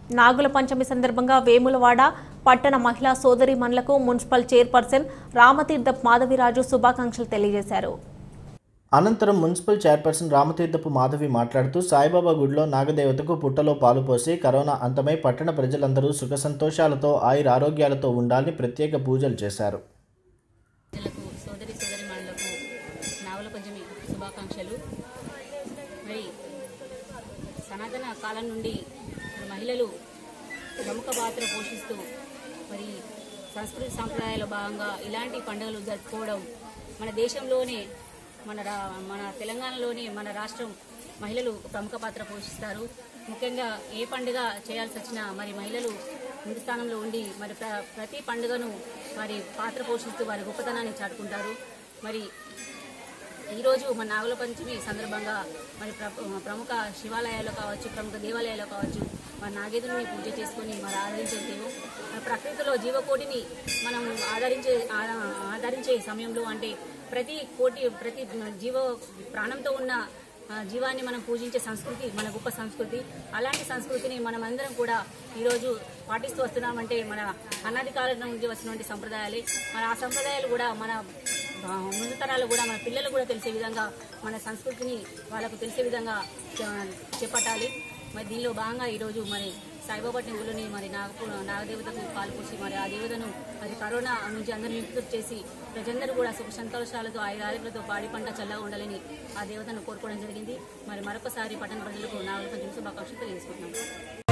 నాగుల పంచమి సందర్భంగా వేములవాడ పట్టణ మహిళా సోదరిమణులకు మున్సిపల్ చైర్పర్సన్ రామతీర్థప్ మాధవిరాజు శుభాకాంక్షలు తెలియజేశారు అనంతరం మున్సిపల్ చైర్పర్సన్ రామతీర్థపు మాధవి మాట్లాడుతూ సాయిబాబా గుడిలో నాగదేవతకు పుట్టలో పాలు పోసి కరోనా అంతమై పట్టణ ప్రజలందరూ సుఖ సంతోషాలతో ఆయుర ఆరోగ్యాలతో ఉండాలని ప్రత్యేక పూజలు చేశారు ప్రజలకు సోదరి సోదరిమణులకు నావల పంచమి శుభాకాంక్షలు మరి సనాతన కాలం నుండి మరి మహిళలు ప్రముఖ పాత్ర పోషిస్తూ మరి సంస్కృతి సాంప్రదాయాల భాగంగా ఇలాంటి పండుగలు జరుపుకోవడం మన దేశంలోనే మన రా మన తెలంగాణలోనే మన రాష్ట్రం మహిళలు ఒక ప్రముఖ పాత్ర పోషిస్తారు ముఖ్యంగా ఏ పండుగ చేయాల్సి వచ్చినా మరి మహిళలు ముందు స్థానంలో ఉండి మరి ప్ర- ప్రతి పండుగను మరి పాత్ర పోషిస్తూ వారి గొప్పతనాన్ని చాటుకుంటారు మరి ఈరోజు మన నాగుల పంచమి సందర్భంగా మరి ప్ర- ప్రముఖ శివాలయాల్లో కావచ్చు ప్రముఖ దేవాలయాల్లో కావచ్చు మరి నాగేంద్రుని పూజ చేసుకొని మరి ఆదరించే దేవు మరి ప్రకృతిలో జీవకోటిని మనం ఆదరించే ఆ- ఆదరించే సమయంలో అంటే ప్రతి కోటి ప్రతి జీవ ప్రాణంతో ఉన్న ఆ, జీవాన్ని మనం పూజించే సంస్కృతి మన గొప్ప సంస్కృతి అలాంటి సంస్కృతిని మనం అందరం కూడా ఈరోజు పాటిస్తూ వస్తున్నామంటే మన అనాది కాలం నుంచి వచ్చినటువంటి సంప్రదాయాలే మన ఆ సంప్రదాయాలు కూడా మన ఆ, ముందు తరాలు కూడా మన పిల్లలు కూడా తెలిసే విధంగా మన సంస్కృతిని వాళ్ళకు తెలిసే విధంగా ఆ, చేపట్టాలి మరి దీనిలో భాగంగా ఈరోజు మరి సాయిబాబా టెంపుల్ని మరి నాగ నాగదేవతకు పాల్పోసి మరి ఆ దేవతను మరి కరోనా నుంచి అందరినీ విముక్తి చేసి ప్రజలందరూ కూడా సుఖ సంతోషాలతో ఐదు ఆరోగ్యాలతో పాడి పంట చల్లగా ఉండాలని ఆ దేవతను కోరుకోవడం జరిగింది మరి మరొకసారి పట్టణ ప్రజలకు నాగల పంచమి శుభాకాంక్షలు తెలియజేసుకుంటున్నాం